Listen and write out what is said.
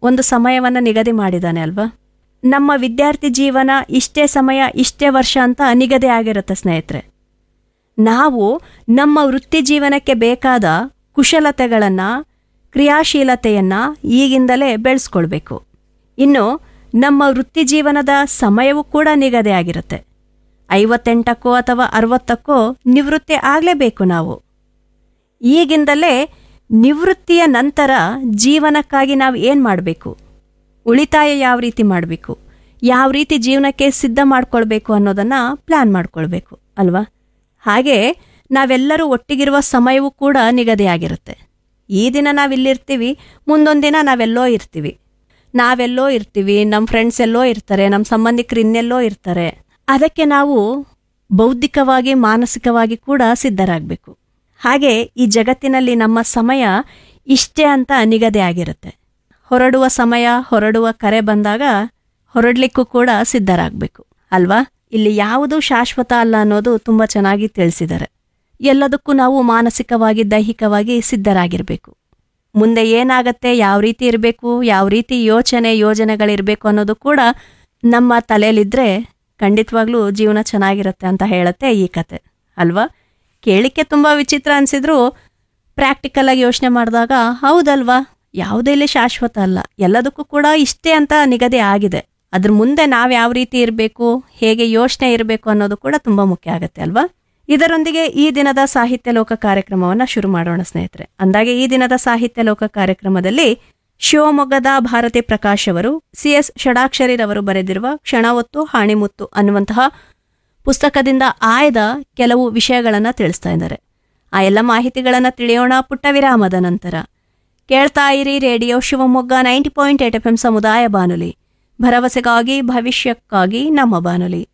ಒಂದು ಸಮಯವನ್ನು ನಿಗದಿ ಮಾಡಿದ್ದಾನೆ ಅಲ್ವಾ ನಮ್ಮ ವಿದ್ಯಾರ್ಥಿ ಜೀವನ ಇಷ್ಟೇ ಸಮಯ ಇಷ್ಟೇ ವರ್ಷ ಅಂತ ನಿಗದಿ ಆಗಿರುತ್ತೆ ಸ್ನೇಹಿತರೆ ನಾವು ನಮ್ಮ ವೃತ್ತಿ ಜೀವನಕ್ಕೆ ಬೇಕಾದ ಕುಶಲತೆಗಳನ್ನು ಕ್ರಿಯಾಶೀಲತೆಯನ್ನು ಈಗಿಂದಲೇ ಬೆಳೆಸ್ಕೊಳ್ಬೇಕು ಇನ್ನು ನಮ್ಮ ವೃತ್ತಿ ಜೀವನದ ಸಮಯವೂ ಕೂಡ ನಿಗದಿ ಆಗಿರುತ್ತೆ ಐವತ್ತೆಂಟಕ್ಕೋ ಅಥವಾ ಅರವತ್ತಕ್ಕೋ ನಿವೃತ್ತಿ ಆಗಲೇಬೇಕು ನಾವು ಈಗಿಂದಲೇ ನಿವೃತ್ತಿಯ ನಂತರ ಜೀವನಕ್ಕಾಗಿ ನಾವು ಏನು ಮಾಡಬೇಕು ಉಳಿತಾಯ ಯಾವ ರೀತಿ ಮಾಡಬೇಕು ಯಾವ ರೀತಿ ಜೀವನಕ್ಕೆ ಸಿದ್ಧ ಮಾಡ್ಕೊಳ್ಬೇಕು ಅನ್ನೋದನ್ನು ಪ್ಲ್ಯಾನ್ ಮಾಡ್ಕೊಳ್ಬೇಕು ಅಲ್ವಾ ಹಾಗೆ ನಾವೆಲ್ಲರೂ ಒಟ್ಟಿಗಿರುವ ಸಮಯವೂ ಕೂಡ ನಿಗದಿಯಾಗಿರುತ್ತೆ ಈ ದಿನ ನಾವಿಲ್ಲಿರ್ತೀವಿ ಮುಂದೊಂದು ದಿನ ನಾವೆಲ್ಲೋ ಇರ್ತೀವಿ ನಾವೆಲ್ಲೋ ಇರ್ತೀವಿ ನಮ್ಮ ಫ್ರೆಂಡ್ಸ್ ಎಲ್ಲೋ ಇರ್ತಾರೆ ನಮ್ಮ ಸಂಬಂಧಿಕರು ಇನ್ನೆಲ್ಲೋ ಇರ್ತಾರೆ ಅದಕ್ಕೆ ನಾವು ಬೌದ್ಧಿಕವಾಗಿ ಮಾನಸಿಕವಾಗಿ ಕೂಡ ಸಿದ್ಧರಾಗಬೇಕು ಹಾಗೆ ಈ ಜಗತ್ತಿನಲ್ಲಿ ನಮ್ಮ ಸಮಯ ಇಷ್ಟೇ ಅಂತ ನಿಗದಿ ಆಗಿರುತ್ತೆ ಹೊರಡುವ ಸಮಯ ಹೊರಡುವ ಕರೆ ಬಂದಾಗ ಹೊರಡ್ಲಿಕ್ಕೂ ಕೂಡ ಸಿದ್ಧರಾಗಬೇಕು ಅಲ್ವಾ ಇಲ್ಲಿ ಯಾವುದು ಶಾಶ್ವತ ಅಲ್ಲ ಅನ್ನೋದು ತುಂಬ ಚೆನ್ನಾಗಿ ತಿಳಿಸಿದ್ದಾರೆ ಎಲ್ಲದಕ್ಕೂ ನಾವು ಮಾನಸಿಕವಾಗಿ ದೈಹಿಕವಾಗಿ ಸಿದ್ಧರಾಗಿರಬೇಕು ಮುಂದೆ ಏನಾಗತ್ತೆ ಯಾವ ರೀತಿ ಇರಬೇಕು ಯಾವ ರೀತಿ ಯೋಚನೆ ಯೋಜನೆಗಳಿರಬೇಕು ಅನ್ನೋದು ಕೂಡ ನಮ್ಮ ತಲೆಯಲ್ಲಿದ್ದರೆ ಖಂಡಿತವಾಗ್ಲೂ ಜೀವನ ಚೆನ್ನಾಗಿರುತ್ತೆ ಅಂತ ಹೇಳುತ್ತೆ ಈ ಕತೆ ಅಲ್ವಾ ಕೇಳಿಕ್ಕೆ ತುಂಬ ವಿಚಿತ್ರ ಅನಿಸಿದ್ರು ಪ್ರಾಕ್ಟಿಕಲ್ ಆಗಿ ಯೋಚನೆ ಮಾಡಿದಾಗ ಹೌದಲ್ವಾ ಯಾವುದೇ ಇಲ್ಲಿ ಶಾಶ್ವತ ಅಲ್ಲ ಎಲ್ಲದಕ್ಕೂ ಕೂಡ ಇಷ್ಟೇ ಅಂತ ನಿಗದಿ ಆಗಿದೆ ಅದ್ರ ಮುಂದೆ ನಾವು ಯಾವ ರೀತಿ ಇರಬೇಕು ಹೇಗೆ ಯೋಚನೆ ಇರಬೇಕು ಅನ್ನೋದು ಕೂಡ ತುಂಬ ಮುಖ್ಯ ಆಗುತ್ತೆ ಅಲ್ವಾ ಇದರೊಂದಿಗೆ ಈ ದಿನದ ಸಾಹಿತ್ಯ ಲೋಕ ಕಾರ್ಯಕ್ರಮವನ್ನು ಶುರು ಮಾಡೋಣ ಸ್ನೇಹಿತರೆ ಅಂದಾಗೆ ಈ ದಿನದ ಸಾಹಿತ್ಯ ಲೋಕ ಕಾರ್ಯಕ್ರಮದಲ್ಲಿ ಶಿವಮೊಗ್ಗದ ಭಾರತಿ ಪ್ರಕಾಶ್ ಅವರು ಸಿ ಎಸ್ ಷಡಾಕ್ಷರಿರವರು ಬರೆದಿರುವ ಕ್ಷಣವತ್ತು ಹಾಣಿಮುತ್ತು ಅನ್ನುವಂತಹ ಪುಸ್ತಕದಿಂದ ಆಯ್ದ ಕೆಲವು ವಿಷಯಗಳನ್ನು ತಿಳಿಸ್ತಾ ಇದ್ದಾರೆ ಆ ಎಲ್ಲ ಮಾಹಿತಿಗಳನ್ನು ತಿಳಿಯೋಣ ಪುಟ್ಟ ವಿರಾಮದ ನಂತರ ಕೇಳ್ತಾ ಇರಿ radio Shivamogga ninety point eight F M ಸಮುದಾಯ ಬಾನುಲಿ ಭರವಸೆಗಾಗಿ ಭವಿಷ್ಯಕ್ಕಾಗಿ ನಮ್ಮ ಬಾನುಲಿ